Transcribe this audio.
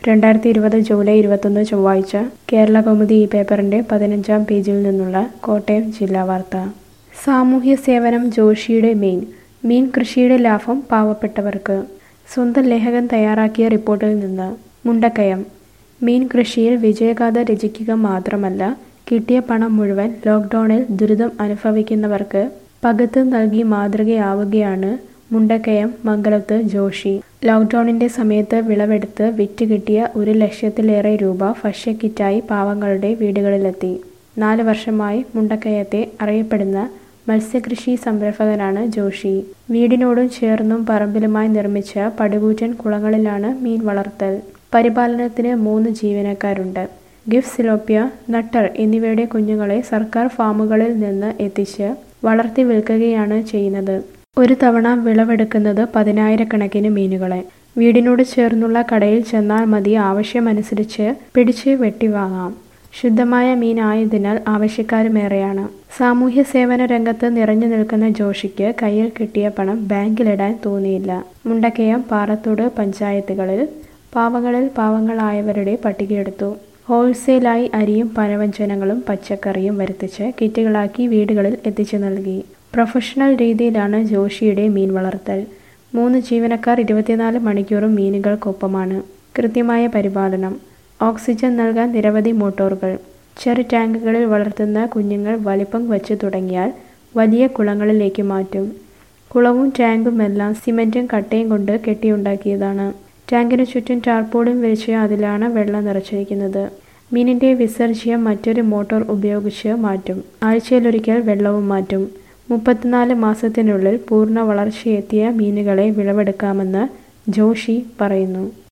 രണ്ടായിരത്തി ഇരുപത് ജൂലൈ ഇരുപത്തൊന്ന് ചൊവ്വാഴ്ച കേരള കൗമുദി ഈ പേപ്പറിന്റെ പതിനഞ്ചാം പേജിൽ നിന്നുള്ള കോട്ടയം ജില്ലാ വാർത്ത സാമൂഹ്യ സേവനം ജോഷിയുടെ മീൻ മീൻ കൃഷിയുടെ ലാഭം പാവപ്പെട്ടവർക്ക് സ്വന്തം ലേഖകൻ തയ്യാറാക്കിയ റിപ്പോർട്ടിൽ നിന്ന് മുണ്ടക്കയം മീൻ കൃഷിയിൽ വിജയഗാഥ രചിക്കുക മാത്രമല്ല കിട്ടിയ പണം മുഴുവൻ ലോക്ക്ഡൌണിൽ ദുരിതം അനുഭവിക്കുന്നവർക്ക് പകത്ത് നൽകി മാതൃകയാവുകയാണ് മുണ്ടക്കയം മംഗലത്ത് ജോഷി ലോക്ക്ഡൌണിന്റെ സമയത്ത് വിളവെടുത്ത് വിറ്റ് കിട്ടിയ ഒരു ലക്ഷത്തിലേറെ രൂപ ഭക്ഷ്യക്കിറ്റായി പാവങ്ങളുടെ വീടുകളിലെത്തി നാല് വർഷമായി മുണ്ടക്കയത്തെ അറിയപ്പെടുന്ന മത്സ്യകൃഷി സംരംഭകനാണ് ജോഷി വീടിനോടും ചേർന്നും പറമ്പിലുമായി നിർമ്മിച്ച പടുകൂറ്റൻ കുളങ്ങളിലാണ് മീൻ വളർത്തൽ പരിപാലനത്തിന് മൂന്ന് ജീവനക്കാരുണ്ട് ഗിഫ് സിലോപ്പിയ നട്ടർ എന്നിവയുടെ കുഞ്ഞുങ്ങളെ സർക്കാർ ഫാമുകളിൽ നിന്ന് എത്തിച്ച് വളർത്തി വിൽക്കുകയാണ് ചെയ്യുന്നത് ഒരു തവണ വിളവെടുക്കുന്നത് പതിനായിരക്കണക്കിന് മീനുകളെ വീടിനോട് ചേർന്നുള്ള കടയിൽ ചെന്നാൽ മതി ആവശ്യമനുസരിച്ച് പിടിച്ച് വെട്ടി വാങ്ങാം ശുദ്ധമായ മീൻ ആയതിനാൽ ആവശ്യക്കാരുമേറെയാണ് സാമൂഹ്യ സേവന രംഗത്ത് നിറഞ്ഞു നിൽക്കുന്ന ജോഷിക്ക് കയ്യിൽ കിട്ടിയ പണം ബാങ്കിലിടാൻ തോന്നിയില്ല മുണ്ടക്കയം പാറത്തോട് പഞ്ചായത്തുകളിൽ പാവങ്ങളിൽ പാവങ്ങളായവരുടെ പട്ടികയെടുത്തു ഹോൾസെയിലായി അരിയും പനവ്യഞ്ജനങ്ങളും പച്ചക്കറിയും വരുത്തിച്ച് കിറ്റുകളാക്കി വീടുകളിൽ എത്തിച്ചു നൽകി പ്രൊഫഷണൽ രീതിയിലാണ് ജോഷിയുടെ മീൻ വളർത്തൽ മൂന്ന് ജീവനക്കാർ ഇരുപത്തിനാല് മണിക്കൂറും മീനുകൾക്കൊപ്പമാണ് കൃത്യമായ പരിപാലനം ഓക്സിജൻ നൽകാൻ നിരവധി മോട്ടോറുകൾ ചെറു ടാങ്കുകളിൽ വളർത്തുന്ന കുഞ്ഞുങ്ങൾ വലിപ്പം വച്ച് തുടങ്ങിയാൽ വലിയ കുളങ്ങളിലേക്ക് മാറ്റും കുളവും ടാങ്കുമെല്ലാം സിമന്റും കട്ടയും കൊണ്ട് കെട്ടിയുണ്ടാക്കിയതാണ് ടാങ്കിന് ചുറ്റും ടാർപോളിൻ വിരിച്ച് അതിലാണ് വെള്ളം നിറച്ചിരിക്കുന്നത് മീനിന്റെ വിസർജ്യം മറ്റൊരു മോട്ടോർ ഉപയോഗിച്ച് മാറ്റും ആഴ്ചയിലൊരിക്കൽ വെള്ളവും മാറ്റും മുപ്പത്തിനാല് മാസത്തിനുള്ളിൽ പൂർണ്ണ വളർച്ചയെത്തിയ മീനുകളെ വിളവെടുക്കാമെന്ന് ജോഷി പറയുന്നു